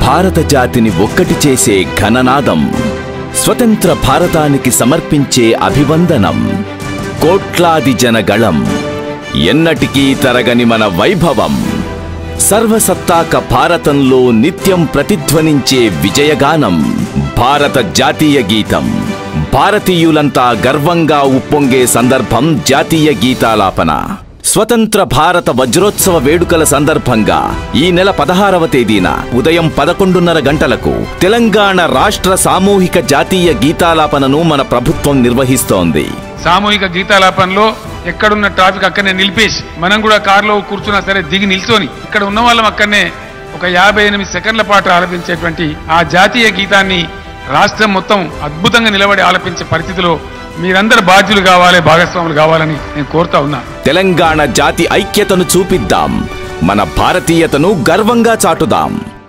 భారత జాతిని ఒక్కటి చేసే ఘననాదం స్వతంత్ర భారతానికి సమర్పించే అభివందనం కోట్లాది జనగళం ఎన్నటికీ తరగని మన వైభవం సర్వసత్తాక భారతంలో నిత్యం ప్రతిధ్వనించే విజయగానం భారత జాతీయ గీతం భారతీయులంతా గర్వంగా ఉప్పొంగే సందర్భం జాతీయ గీతాలాపన స్వతంత్ర భారత వజ్రోత్సవ వేడుకల సందర్భంగా ఈ నెల పదహారవ తేదీన ఉదయం పదకొండున్నర గంటలకు తెలంగాణ రాష్ట్ర సామూహిక జాతీయ గీతాలాపనను మన ప్రభుత్వం నిర్వహిస్తోంది సామూహిక గీతాలాపనలో ఎక్కడున్న ట్రాఫిక్ అక్కడనే నిలిపేసి మనం కూడా కారులో కూర్చున్నా సరే దిగి నిల్చొని ఇక్కడ ఉన్న వాళ్ళం అక్కడనే ఒక యాభై ఎనిమిది సెకండ్ల పాటు ఆలపించేటువంటి ఆ జాతీయ గీతాన్ని రాష్ట్రం మొత్తం అద్భుతంగా నిలబడి ఆలపించే పరిస్థితిలో మీరందరూ బాధ్యులు కావాలి భాగస్వాములు కావాలని నేను కోరుతా ఉన్నా తెలంగాణ జాతి ఐక్యతను చూపిద్దాం మన భారతీయతను గర్వంగా చాటుదాం